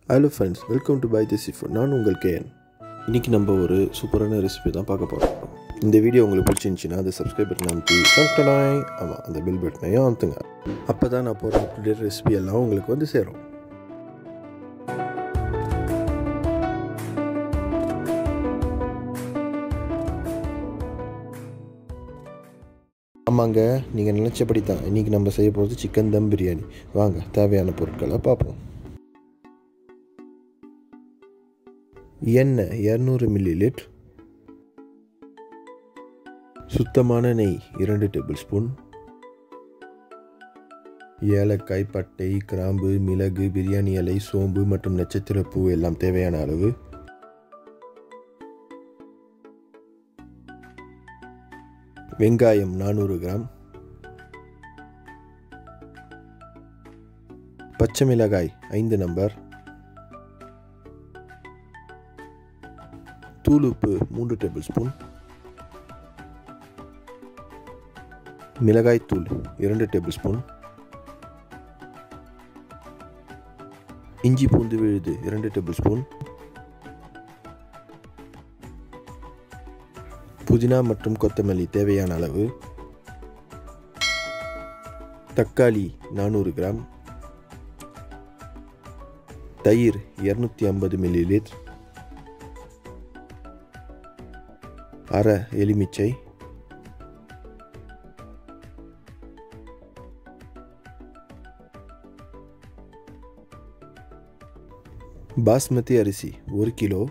hello friends welcome to by the food நான் உங்கள் KN இன்றைக்கி நம்ம ஒரு சூப்பரான ரெசிபி தான் பார்க்க போகிறோம் இந்த வீடியோ உங்களுக்கு பிடிச்சிருந்துச்சின்னா அதை சப்ஸ்கிரைப் பட்டன் அமைத்தி கரெக்டாய் ஆமாம் அந்த பில் பட்டனையும் அமுத்துங்க அப்போ தான் நான் போகிற அப்டேட் ரெசிபி எல்லாம் உங்களுக்கு வந்து சேரும் ஆமாங்க நீங்கள் நினச்சபடி தான் இன்றைக்கி நம்ம செய்ய போகிறது சிக்கன் தம் பிரியாணி வாங்க தேவையான பொருட்களை பார்ப்போம் எண்ணெய் இரநூறு மில்லி லிட்டர் சுத்தமான நெய் இரண்டு டேபிள் ஸ்பூன் ஏலக்காய் பட்டை கிராம்பு மிளகு பிரியாணி இலை சோம்பு மற்றும் நட்சத்திர பூ எல்லாம் தேவையான அளவு வெங்காயம் நானூறு கிராம் பச்சை மிளகாய் ஐந்து நம்பர் தூள் உப்பு மூன்று டேபிள் ஸ்பூன் மிளகாய் தூள் இரண்டு டேபிள் ஸ்பூன் இஞ்சி பூண்டு விழுது இரண்டு டேபிள் ஸ்பூன் புதினா மற்றும் கொத்தமல்லி தேவையான அளவு தக்காளி நானூறு கிராம் தயிர் இரநூத்தி ஐம்பது மில்லி லிட்டர் அரை எலுமிச்சை பாஸ்மதி அரிசி ஒரு கிலோ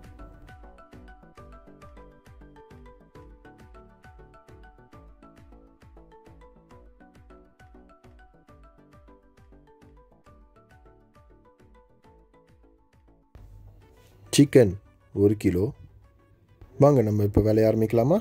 சிக்கன் ஒரு கிலோ வாங்க நம்ம இப்போ வேலையை ஆரம்பிக்கலாமா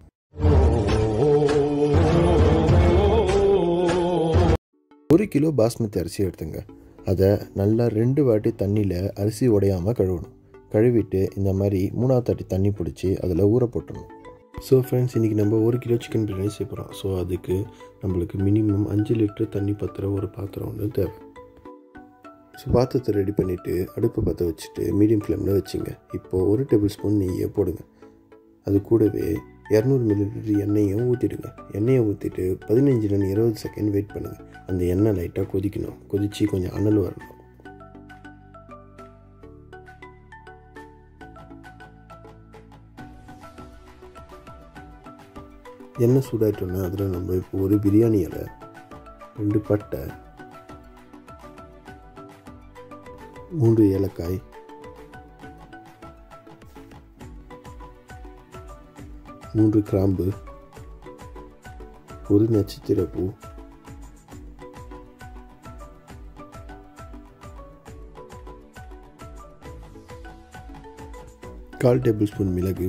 ஒரு கிலோ பாஸ்மதி அரிசி எடுத்துங்க அதை நல்லா ரெண்டு வாட்டி தண்ணியில் அரிசி உடையாமல் கழுவணும் கழுவிட்டு இந்த மாதிரி மூணாவது தாட்டி தண்ணி பிடிச்சி அதில் ஊற போட்டுடணும் ஸோ ஃப்ரெண்ட்ஸ் இன்றைக்கி நம்ம ஒரு கிலோ சிக்கன் பிரியாணி செய்கிறோம் ஸோ அதுக்கு நம்மளுக்கு மினிமம் அஞ்சு லிட்டர் தண்ணி பத்துற ஒரு பாத்திரம் ஒன்று தேவை ஸோ பாத்திரத்தை ரெடி பண்ணிவிட்டு அடுப்பு பற்ற வச்சுட்டு மீடியம் ஃப்ளேமில் வச்சுங்க இப்போது ஒரு டேபிள் ஸ்பூன் நெய்யை போடுங்க அது கூடவே இரநூறு மில்லிலிட்டர் எண்ணெயும் ஊற்றிடுங்க எண்ணெயை ஊற்றிட்டு பதினஞ்சுலேருந்து இருபது செகண்ட் வெயிட் பண்ணுங்கள் அந்த எண்ணெய் லைட்டாக கொதிக்கணும் கொதித்து கொஞ்சம் அனல் வரணும் எண்ணெய் சூடாயிட்டோன்னா அதில் நம்ம இப்போ ஒரு பிரியாணி இலை ரெண்டு பட்டை மூன்று ஏலக்காய் மூன்று கிராம்பு ஒரு நட்சத்திர பூ கால் டேபிள் ஸ்பூன் மிளகு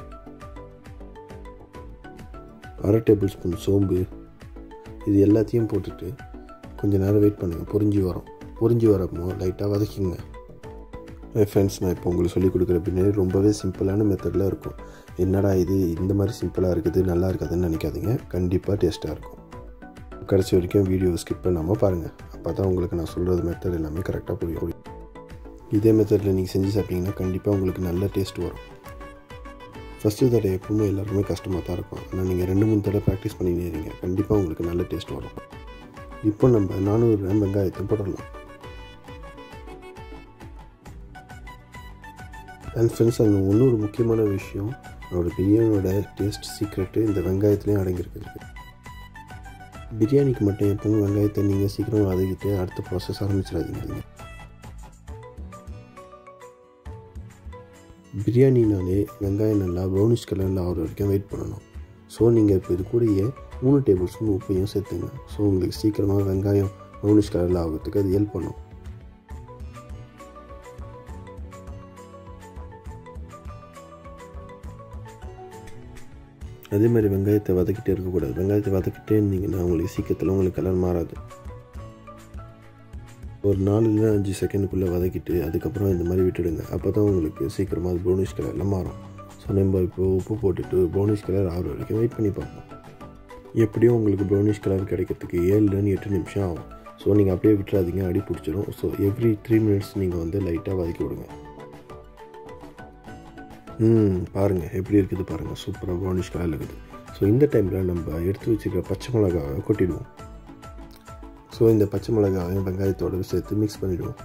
அரை டேபிள் ஸ்பூன் சோம்பு இது எல்லாத்தையும் போட்டுட்டு கொஞ்சம் நேரம் வெயிட் பண்ணுங்கள் பொறிஞ்சி வரும் பொறிஞ்சி வரப்போ லைட்டாக வதக்கிங்க ஃப்ரெண்ட்ஸ் நான் இப்போ உங்களுக்கு சொல்லிக் கொடுக்குற பின்னாடி ரொம்பவே சிம்பிளான மெத்தடில் இருக்கும் என்னடா இது இந்த மாதிரி சிம்பிளாக இருக்குது நல்லா இருக்காதுன்னு நினைக்காதீங்க கண்டிப்பாக டேஸ்ட்டாக இருக்கும் கடைசி வரைக்கும் வீடியோ ஸ்கிப் பண்ணாமல் பாருங்கள் அப்போ தான் உங்களுக்கு நான் சொல்கிறது மெத்தட் எல்லாமே கரெக்டாக புரியும் இதே மெத்தடில் நீங்கள் செஞ்சு சாப்பிட்டீங்கன்னா கண்டிப்பாக உங்களுக்கு நல்ல டேஸ்ட் வரும் ஃபஸ்ட்டு தடவை எப்பவுமே எல்லாருமே கஷ்டமாக தான் இருக்கும் ஆனால் நீங்கள் ரெண்டு மூணு தடவை ப்ராக்டிஸ் பண்ணினே இருங்க கண்டிப்பாக உங்களுக்கு நல்ல டேஸ்ட் வரும் இப்போ நம்ம நானூறு கிராம் வெங்காயத்தை போடலாம் அண்ட் ஃப்ரெண்ட்ஸ் அங்கே இன்னொரு முக்கியமான விஷயம் என்னோட பிரியாணியோட டேஸ்ட் சீக்ரெட்டு இந்த வெங்காயத்துலேயும் அடங்கியிருக்குது பிரியாணிக்கு மட்டும் எப்பவும் வெங்காயத்தை நீங்கள் சீக்கிரம் வதக்கிட்டு அடுத்த ப்ராசஸ் ஆரம்பிச்சிடாதீங்க பிரியாணினாலே வெங்காயம் நல்லா ப்ரௌனிஷ் கலரில் ஆகிற வரைக்கும் வெயிட் பண்ணணும் ஸோ நீங்கள் இப்போ இது கூடயே மூணு டேபிள் ஸ்பூன் உப்பையும் சேர்த்துங்க ஸோ உங்களுக்கு சீக்கிரமாக வெங்காயம் ப்ரௌனிஷ் கலரில் ஆகிறதுக்கு அது ஹெல்ப் பண்ணும் அதே மாதிரி வெங்காயத்தை வதக்கிட்டே இருக்கக்கூடாது வெங்காயத்தை வதக்கிட்டே இருந்தீங்கன்னா உங்களுக்கு சீக்கிரத்தில் உங்களுக்கு கலர் மாறாது ஒரு நாலுல அஞ்சு செகண்டுக்குள்ளே வதக்கிட்டு அதுக்கப்புறம் இந்த மாதிரி விட்டுடுங்க அப்போ தான் உங்களுக்கு சீக்கிரமாக அது ப்ரௌனிஷ் கலரில் மாறும் ஸோ நம்ம இப்போ உப்பு போட்டுட்டு ப்ரௌனிஷ் கலர் ஆகிற வரைக்கும் வெயிட் பண்ணி பார்ப்போம் எப்படியும் உங்களுக்கு ப்ரௌனிஷ் கலர் கிடைக்கிறதுக்கு ஏழுலேருந்து எட்டு நிமிஷம் ஆகும் ஸோ நீங்கள் அப்படியே விட்டுறாதீங்க அடி பிடிச்சிரும் ஸோ எவ்ரி த்ரீ மினிட்ஸ் நீங்கள் வந்து லைட்டாக வதக்கி விடுங்க ம் பாருங்கள் எப்படி இருக்குது பாருங்கள் சூப்பராக ப்ரௌனிஷ் கலரில் இருக்குது ஸோ இந்த டைமில் நம்ம எடுத்து வச்சுருக்க பச்சை மிளகாவை கொட்டிடுவோம் ஸோ இந்த பச்சை மிளகாவையும் வெங்காயத்தோடு சேர்த்து மிக்ஸ் பண்ணிவிடுவோம்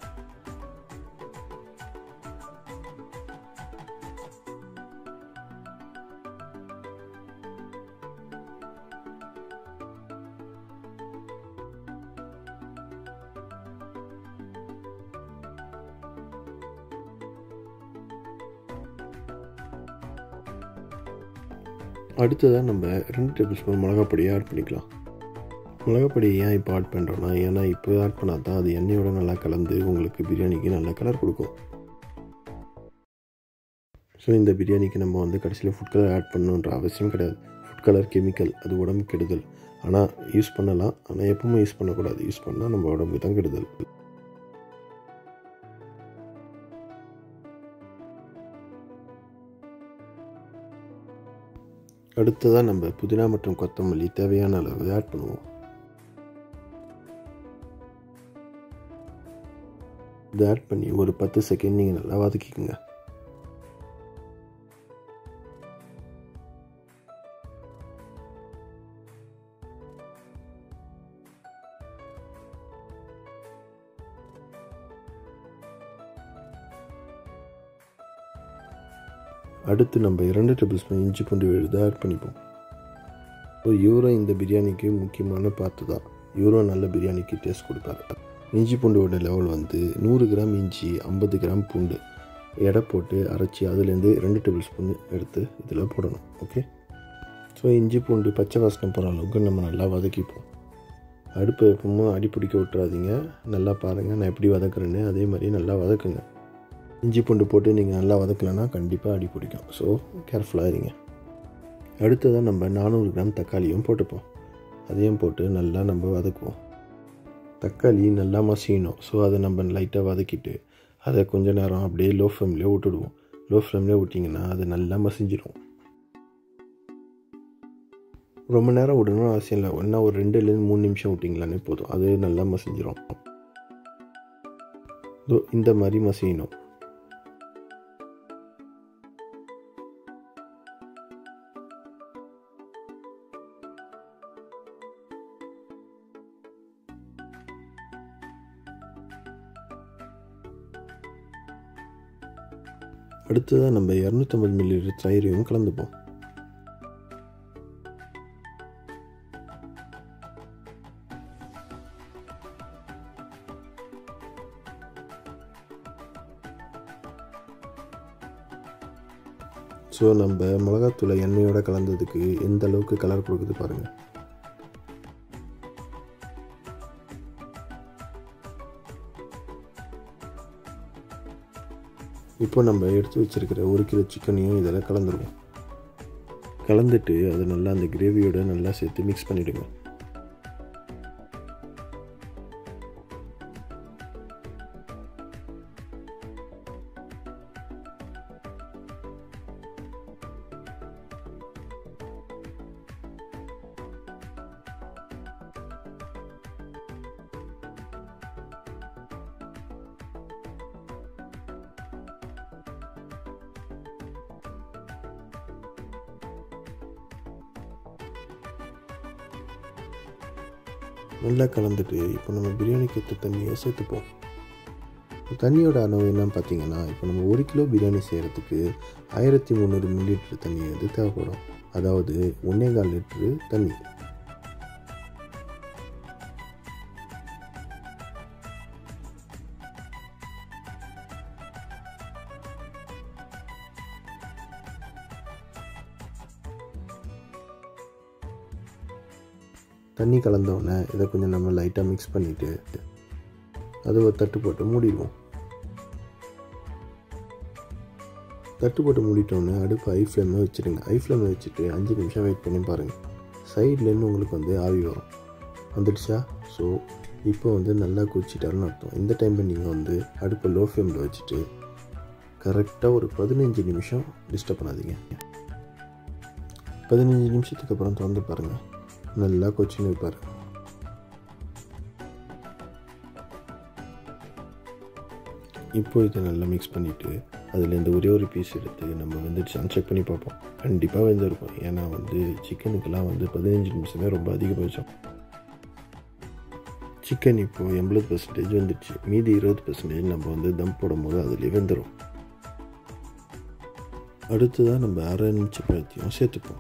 அடுத்ததாக நம்ம ரெண்டு டேபிள் ஸ்பூன் மிளகாப் பொடியை ஆட் பண்ணிக்கலாம் மிளகாப் பொடியை ஏன் இப்போ ஆட் பண்ணுறோன்னா ஏன்னா இப்போ ஆட் பண்ணால் தான் அது எண்ணெயோட நல்லா கலந்து உங்களுக்கு பிரியாணிக்கு நல்ல கலர் கொடுக்கும் ஸோ இந்த பிரியாணிக்கு நம்ம வந்து கடைசியில் ஃபுட் கலர் ஆட் பண்ணணுன்ற அவசியம் கிடையாது ஃபுட் கலர் கெமிக்கல் அது உடம்பு கெடுதல் ஆனால் யூஸ் பண்ணலாம் ஆனால் எப்பவுமே யூஸ் பண்ணக்கூடாது யூஸ் பண்ணால் நம்ம உடம்புக்கு தான் கெடுதல் அடுத்ததாக நம்ம புதினா மற்றும் கொத்தமல்லி தேவையான அளவு ஆட் பண்ணுவோம் இதை ஆட் பண்ணி ஒரு பத்து செகண்ட் நீங்கள் நல்லா வதக்கிக்கோங்க அடுத்து நம்ம இரண்டு டேபிள் ஸ்பூன் இஞ்சி பூண்டு விழுது ஆட் பண்ணிப்போம் ஸோ இவரும் இந்த பிரியாணிக்கு முக்கியமான பார்த்து தான் இவரும் நல்ல பிரியாணிக்கு டேஸ்ட் கொடுப்பாரு இஞ்சி பூண்டோட லெவல் வந்து நூறு கிராம் இஞ்சி ஐம்பது கிராம் பூண்டு எடை போட்டு அரைச்சி அதுலேருந்து ரெண்டு டேபிள் ஸ்பூன் எடுத்து இதில் போடணும் ஓகே ஸோ இஞ்சி பூண்டு பச்சை வாசனை போகிற அளவுக்கு நம்ம நல்லா வதக்கிப்போம் அடுப்பு எப்பவும் அடி பிடிக்க விட்டுறாதீங்க நல்லா பாருங்கள் நான் எப்படி வதக்குறேன்னு அதே மாதிரி நல்லா வதக்குங்க இஞ்சி பூண்டு போட்டு நீங்கள் நல்லா வதக்கலைன்னா கண்டிப்பாக அடி பிடிக்கும் ஸோ கேர்ஃபுல்லாக இருங்க அடுத்ததாக நம்ம நானூறு கிராம் தக்காளியும் போட்டுப்போம் அதையும் போட்டு நல்லா நம்ம வதக்குவோம் தக்காளி நல்லா மசியணும் ஸோ அதை நம்ம லைட்டாக வதக்கிட்டு அதை கொஞ்ச நேரம் அப்படியே லோ ஃப்ளேம்லேயே விட்டுடுவோம் லோ ஃப்ளேம்லேயே விட்டிங்கன்னா அது நல்லா மசிஞ்சிடும் ரொம்ப நேரம் விடணும் அவசியம் இல்லை ஒன்றா ஒரு ரெண்டுலேருந்து மூணு நிமிஷம் விட்டிங்களானே போதும் அது நல்லா மசிஞ்சிரும் இதோ இந்த மாதிரி மசியணும் அடுத்ததாக நம்ம இரநூத்தம்பது மில்லி தயிரையும் கலந்துப்போம் ஸோ நம்ம மிளகாத்தூளை எண்ணெயோட கலந்ததுக்கு எந்த அளவுக்கு கலர் கொடுக்குது பாருங்கள் இப்போ நம்ம எடுத்து வச்சுருக்கிற ஒரு கிலோ சிக்கனையும் இதில் கலந்துருவோம் கலந்துட்டு அதை நல்லா அந்த கிரேவியோட நல்லா சேர்த்து மிக்ஸ் பண்ணிவிடுங்க நல்லா கலந்துட்டு இப்போ நம்ம பிரியாணிக்கு ஏற்ற தண்ணியை சேர்த்துப்போம் தண்ணியோட அளவு என்னன்னு பார்த்தீங்கன்னா இப்போ நம்ம ஒரு கிலோ பிரியாணி செய்கிறதுக்கு ஆயிரத்தி முந்நூறு மில்லிலிட்டர் தண்ணி வந்து தேவைப்படும் அதாவது ஒன்றே கால் லிட்ரு தண்ணி தண்ணி கலந்தோடனே இதை கொஞ்சம் நம்ம லைட்டாக மிக்ஸ் பண்ணிவிட்டு அதை ஒரு தட்டு போட்டு மூடிடுவோம் தட்டு போட்டு மூடிட்டோன்னே அடுப்பு ஐ ஃப்ளேமில் வச்சுடுங்க ஐ ஃப்ளேமில் வச்சுட்டு அஞ்சு நிமிஷம் வெயிட் பண்ணி பாருங்கள் சைட்லேருந்து உங்களுக்கு வந்து ஆவி வரும் வந்துடுச்சா ஸோ இப்போ வந்து நல்லா குச்சிட்டாருன்னு அர்த்தம் இந்த டைமில் நீங்கள் வந்து அடுப்பை லோ ஃப்ளேமில் வச்சுட்டு கரெக்டாக ஒரு பதினஞ்சு நிமிஷம் டிஸ்டர்ப் பண்ணாதீங்க பதினஞ்சு நிமிஷத்துக்கு அப்புறம் திறந்து பாருங்கள் நல்லா கொச்சின்னு வைப்பார் இப்போ இதை நல்லா மிக்ஸ் பண்ணிவிட்டு அதில் இந்த ஒரே ஒரு பீஸ் எடுத்து நம்ம வந்து செக் பண்ணி பார்ப்போம் கண்டிப்பாக வெந்திருக்கும் ஏன்னா வந்து சிக்கனுக்கெல்லாம் வந்து பதினஞ்சு நிமிஷமே ரொம்ப அதிகபட்சம் சிக்கன் இப்போது எண்பது பர்சன்டேஜ் வந்துடுச்சு மீதி இருபது பர்சன்டேஜ் நம்ம வந்து தம் போடும்போது அதுலேயே வெந்துடும் அடுத்ததாக நம்ம அரை நிமிஷ பழத்தையும் சேர்த்துப்போம்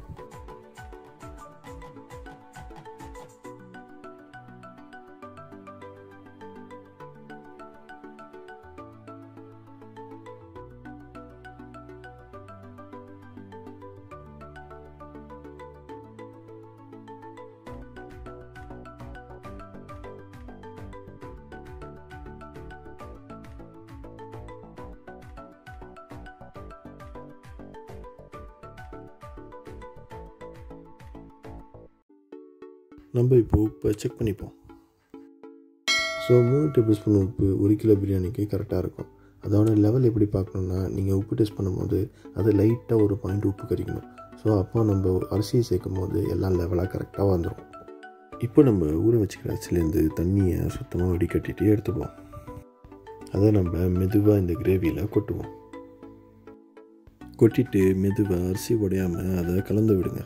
நம்ம இப்போ உப்பை செக் பண்ணிப்போம் ஸோ மூணு டேபிள் ஸ்பூன் உப்பு ஒரு கிலோ பிரியாணிக்கு கரெக்டாக இருக்கும் அதோட லெவல் எப்படி பார்க்கணுன்னா நீங்கள் உப்பு டெஸ்ட் பண்ணும்போது அது லைட்டாக ஒரு பாயிண்ட் உப்பு கறிக்கணும் ஸோ அப்போ நம்ம அரிசியை சேர்க்கும் போது எல்லாம் லெவலாக கரெக்டாக வந்துடும் இப்போ நம்ம ஊற வச்சுக்கிற அரிசிலேருந்து தண்ணியை சுத்தமாக வடிகட்டிட்டு எடுத்துப்போம் அதை நம்ம மெதுவாக இந்த கிரேவியில் கொட்டுவோம் கொட்டிட்டு மெதுவாக அரிசி உடையாமல் அதை கலந்து விடுங்க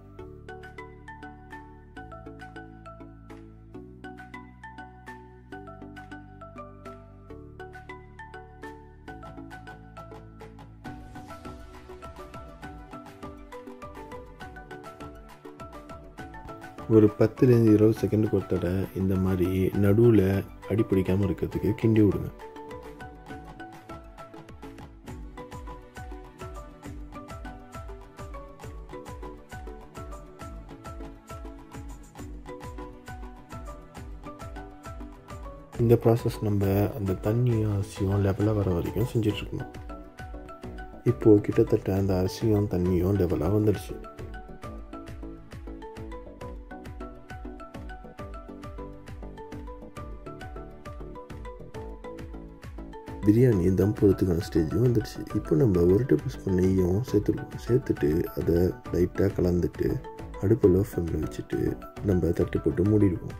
ஒரு பத்துலேருந்து இருபது செகண்டுக்கு ஒரு தடவை இந்த மாதிரி நடுவில் அடிப்பிடிக்காமல் இருக்கிறதுக்கு கிண்டி விடுங்க இந்த ப்ராசஸ் நம்ம அந்த தண்ணியும் அரிசியும் லெவலாக வர வரைக்கும் செஞ்சிட்ருக்கணும் இப்போது கிட்டத்தட்ட அந்த அரிசியும் தண்ணியும் லெவலாக வந்துடுச்சு பிரியாணி தம் போகிறதுக்கான ஸ்டேஜும் வந்துடுச்சு இப்போ நம்ம ஒரு டேபிள் ஸ்பூன் நெய்யும் சேர்த்துருக்கோம் சேர்த்துட்டு அதை லைட்டாக கலந்துட்டு அடுப்பு லோ ஃப்ளேமில் வச்சுட்டு நம்ம தட்டு போட்டு மூடிடுவோம்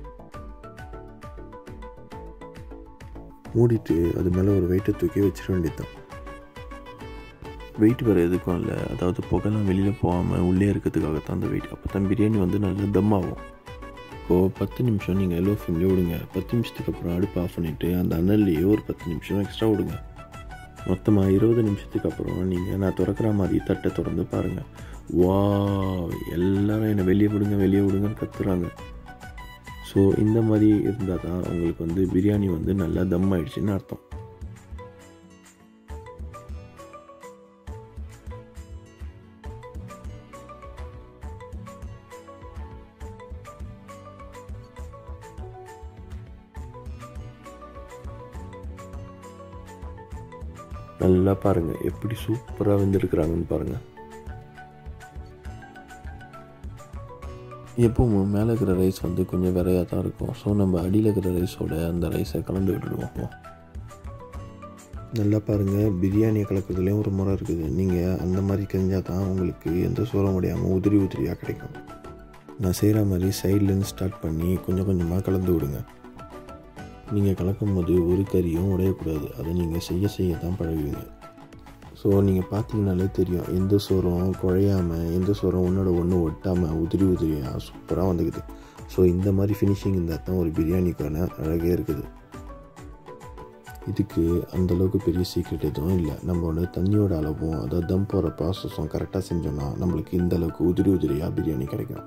மூடிட்டு அது மேலே ஒரு வெயிட்டை தூக்கி வச்சிட வேண்டியதுதான் வெயிட் வேறு எதுக்கும் இல்லை அதாவது புகைலாம் வெளியில் போகாமல் உள்ளே இருக்கிறதுக்காக தான் அந்த வெயிட் அப்போ தான் பிரியாணி வந்து நல்லா தம் ஆகும் இப்போது பத்து நிமிஷம் நீங்கள் லோ ஃப்ளேம்லேயே விடுங்க பத்து நிமிஷத்துக்கு அப்புறம் அடுப்பு ஆஃப் பண்ணிவிட்டு அந்த அனல்லையே ஒரு பத்து நிமிஷம் எக்ஸ்ட்ரா விடுங்க மொத்தமாக இருபது நிமிஷத்துக்கு அப்புறம் நீங்கள் நான் திறக்கிற மாதிரி தட்டை திறந்து பாருங்கள் வா எல்லாரும் என்னை வெளியே விடுங்க வெளியே விடுங்கன்னு கத்துறாங்க ஸோ இந்த மாதிரி இருந்தால் தான் உங்களுக்கு வந்து பிரியாணி வந்து நல்லா தம் ஆயிடுச்சுன்னு அர்த்தம் நல்லா பாருங்கள் எப்படி சூப்பராக வெந்திருக்கிறாங்கன்னு பாருங்கள் எப்பவும் மேலே இருக்கிற ரைஸ் வந்து கொஞ்சம் விரையாக தான் இருக்கும் ஸோ நம்ம அடியில் இருக்கிற ரைஸோட அந்த ரைஸை கலந்து விட்டுடுவோம் நல்லா பாருங்கள் பிரியாணியை கலக்கிறதுலேயும் ஒரு முறை இருக்குது நீங்கள் அந்த மாதிரி செஞ்சால் தான் உங்களுக்கு எந்த சோறம் முடியாமல் உதிரி உதிரியாக கிடைக்கும் நான் செய்கிற மாதிரி சைட்லேருந்து ஸ்டார்ட் பண்ணி கொஞ்சம் கொஞ்சமாக கலந்து விடுங்க நீங்கள் கலக்கும் போது ஒரு கறியும் உடையக்கூடாது அதை நீங்கள் செய்ய செய்ய தான் பழகுவீங்க ஸோ நீங்கள் பார்த்தீங்கனாலே தெரியும் எந்த சோறும் குழையாமல் எந்த சோறும் ஒன்றோட ஒன்று ஒட்டாமல் உதிரி உதிரியாக சூப்பராக வந்துக்குது ஸோ இந்த மாதிரி ஃபினிஷிங் இருந்தால் தான் ஒரு பிரியாணிக்கான அழகே இருக்குது இதுக்கு அந்தளவுக்கு பெரிய சீக்ரெட் எதுவும் இல்லை நம்மளோட தண்ணியோட அளவும் அதாவது தம் போகிற ப்ராசஸும் கரெக்டாக செஞ்சோன்னா நம்மளுக்கு இந்த அளவுக்கு உதிரி உதிரியாக பிரியாணி கிடைக்கும்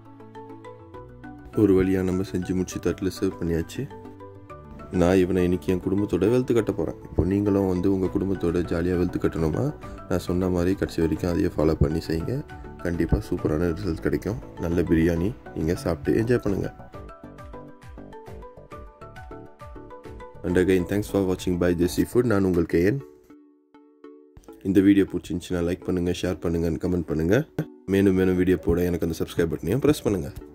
ஒரு வழியாக நம்ம செஞ்சு முடிச்சு தட்டில் சர்வ் பண்ணியாச்சு நான் இவனை இன்றைக்கி என் குடும்பத்தோட வெல்த்து கட்ட போகிறேன் இப்போ நீங்களும் வந்து உங்கள் குடும்பத்தோட ஜாலியாக வெல்த்து கட்டணுமா நான் சொன்ன மாதிரி கடைசி வரைக்கும் அதையே ஃபாலோ பண்ணி செய்யுங்க கண்டிப்பாக சூப்பரான ரிசல்ட் கிடைக்கும் நல்ல பிரியாணி நீங்கள் சாப்பிட்டு என்ஜாய் பண்ணுங்கள் அண்ட் அகைன் தேங்க்ஸ் ஃபார் வாட்சிங் பை ஜெஸ்ஸி ஃபுட் நான் உங்கள் கேஎன் இந்த வீடியோ பிடிச்சிருந்துச்சுன்னா லைக் பண்ணுங்கள் ஷேர் பண்ணுங்கள் கமெண்ட் பண்ணுங்கள் மேலும் மேலும் வீடியோ போட எனக்கு அந்த சப்ஸ்கிரைப் பட்டனையும் ப்ரெஸ் பண்ணுங்கள்